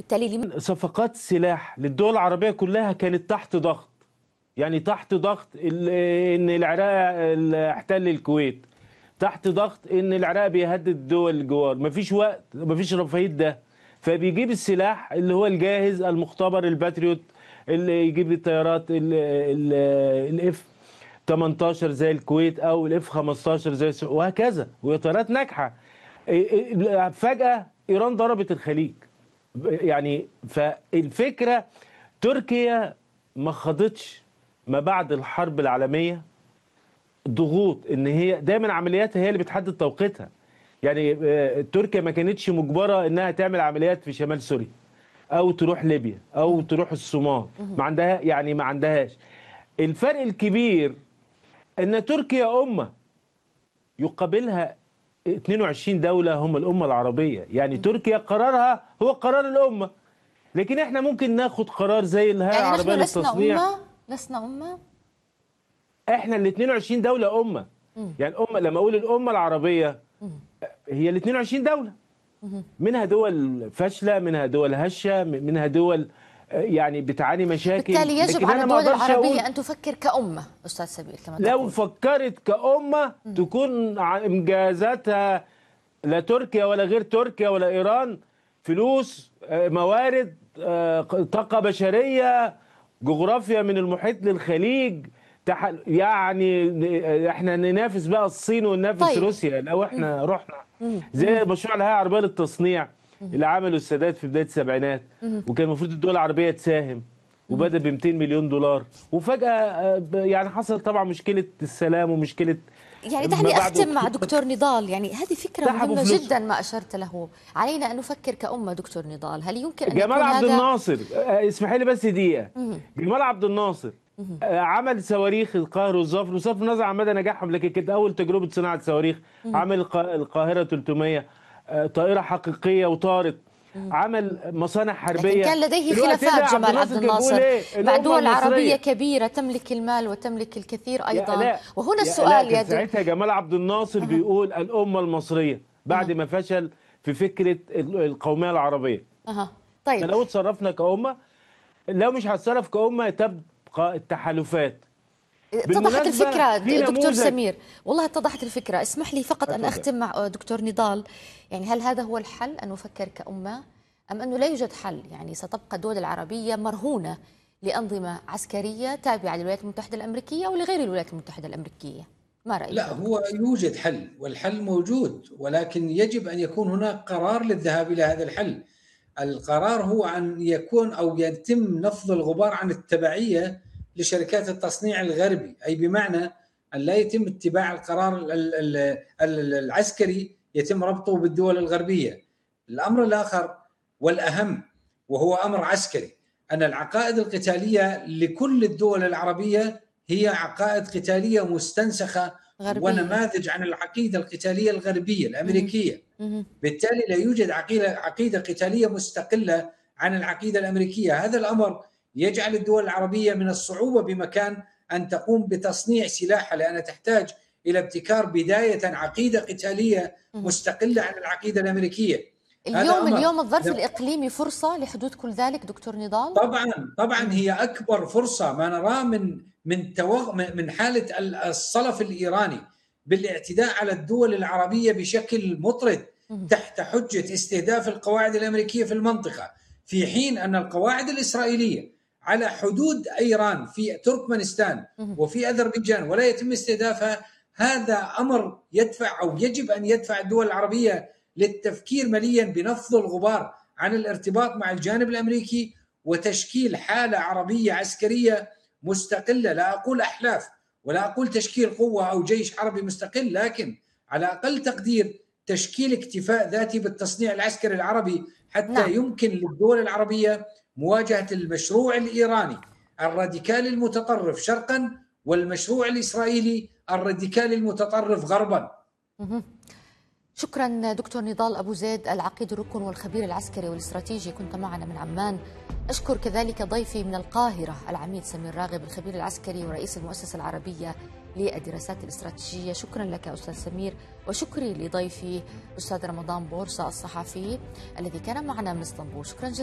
بالتالي لم... صفقات السلاح للدول العربية كلها كانت تحت ضغط يعني تحت ضغط ال- ان العراق ال- احتل الكويت تحت ضغط ان العراق بيهدد الدول الجوار مفيش وقت مفيش رفاهية ده فبيجيب السلاح اللي هو الجاهز المختبر الباتريوت اللي يجيب الطيارات الاف 18 زي الكويت او الاف 15 زي السعودية وهكذا وهي طيارات ناجحه إيه- إيه- فجاه ايران ضربت الخليج يعني فالفكره تركيا ما خاضتش ما بعد الحرب العالميه ضغوط ان هي دايما عملياتها هي اللي بتحدد توقيتها يعني آه، تركيا ما كانتش مجبره انها تعمل عمليات في شمال سوريا او تروح ليبيا او تروح الصومال ما عندها يعني ما عندهاش الفرق الكبير ان تركيا امه يقابلها 22 دولة هم الأمة العربية يعني تركيا قرارها هو قرار الأمة لكن احنا ممكن ناخد قرار زي الهيئة يعني نحن العربية لسنا للتصنيع أمة لسنا أمة احنا ال 22 دولة أمة يعني الأمة لما أقول الأمة العربية هي ال 22 دولة منها دول فاشلة منها دول هشة منها دول آه، يعني بتعاني مشاكل بالتالي يجب لكن على أنا ما الدول أقدرش أقول- العربية أن تفكر كأمة أستاذ سمير كما لو تقول فكرت كأمة تكون ع- إنجازاتها لا تركيا ولا غير تركيا ولا إيران فلوس آه، موارد آه، طاقة بشرية جغرافيا من المحيط للخليج تح... يعني ن- احنا ننافس بقى الصين وننافس طيب. روسيا لو احنا رحنا زي مشروع الهيئة العربية للتصنيع اللي عمله السادات في بداية السبعينات وكان المفروض الدول العربية تساهم وبدأ ب 200 مليون دولار وفجأة آه، ب- يعني حصل طبعا مشكلة السلام ومشكلة يعني ما دعني بعد أختم مع أكتوبر. دكتور نضال يعني هذه فكرة سحبوا مهمة فلوسهم. جدا ما أشرت له علينا أن نفكر كأمة دكتور نضال هل يمكن أن جمال يكون عبد هذا الناصر آه، اسمحي لي بس دقيقة جمال عبد الناصر آه، عمل صواريخ القاهرة والظفر وصرف النظر عن مدى نجاحهم لكن كانت أول تجربة صناعة صواريخ عمل الق- القاهرة 300 آه، طائرة حقيقية وطارت عمل مصانع حربية لكن كان لديه في الوقت ده خلافات جمال عبد كان بيقول الناصر إيه؟ مع الأمة دول عربية المصرية. كبيرة تملك المال وتملك الكثير يا أيضا لا. وهنا يا السؤال لا، يا كان دو... ساعتها جمال عبد الناصر بيقول الأمة المصرية بعد ما فشل في فكرة ال- القومية العربية أها طيب لو اتصرفنا كأمة لو مش هتصرف كأمة تبقى التحالفات اتضحت بالمناسبة الفكرة في دكتور نموذج- سمير والله اتضحت الفكرة اسمح لي فقط أن اتفضل. أختم مع دكتور نضال يعني هل هذا هو الحل أن نفكر كأمة أم أنه لا يوجد حل يعني ستبقى الدول العربية مرهونة لأنظمة عسكرية تابعة للولايات المتحدة الأمريكية ولغير الولايات المتحدة الأمريكية ما رأيك؟ لا هو يوجد حل والحل موجود ولكن يجب ان يكون هناك قرار للذهاب الى هذا الحل. القرار هو ان يكون او يتم نفض الغبار عن التبعيه لشركات التصنيع الغربي، اي بمعنى ان لا يتم اتباع القرار ال- ال- ال- العسكري يتم ربطه بالدول الغربيه. الامر الاخر والاهم وهو امر عسكري ان العقائد القتاليه لكل الدول العربيه هي عقائد قتاليه مستنسخه غربية. ونماذج عن العقيده القتاليه الغربيه الامريكيه مهم. بالتالي لا يوجد عقيده عقيده قتاليه مستقله عن العقيده الامريكيه هذا الامر يجعل الدول العربيه من الصعوبه بمكان ان تقوم بتصنيع سلاحها لانها تحتاج الى ابتكار بدايه عقيده قتاليه مستقله عن العقيده الامريكيه هذا اليوم أمر. اليوم الظرف نعم. الإقليمي فرصة لحدود كل ذلك دكتور نضال؟ طبعا طبعا هي اكبر فرصه ما نراه من من توغ من حاله ال- الصلف الايراني بالاعتداء على الدول العربيه بشكل مطرد تحت حجه استهداف القواعد الامريكيه في المنطقه في حين ان القواعد الاسرائيليه على حدود ايران في تركمانستان وفي اذربيجان ولا يتم استهدافها هذا امر يدفع او يجب ان يدفع الدول العربيه للتفكير مليا بنفض الغبار عن الارتباط مع الجانب الامريكي وتشكيل حاله عربيه عسكريه مستقله لا اقول احلاف ولا اقول تشكيل قوه او جيش عربي مستقل لكن على اقل تقدير تشكيل اكتفاء ذاتي بالتصنيع العسكري العربي حتى نعم. نعم. يمكن للدول العربيه مواجهه المشروع الايراني الراديكالي المتطرف شرقا والمشروع الاسرائيلي الراديكالي المتطرف غربا شكرا دكتور نضال أبو زيد العقيد الركن والخبير العسكري والاستراتيجي كنت معنا من عمان أشكر كذلك ضيفي من القاهرة العميد سمير راغب الخبير العسكري ورئيس المؤسسة العربية للدراسات الاستراتيجية شكرا لك أستاذ سمير وشكري لضيفي أستاذ رمضان بورصة الصحفي الذي كان معنا من اسطنبول شكرا جزيلا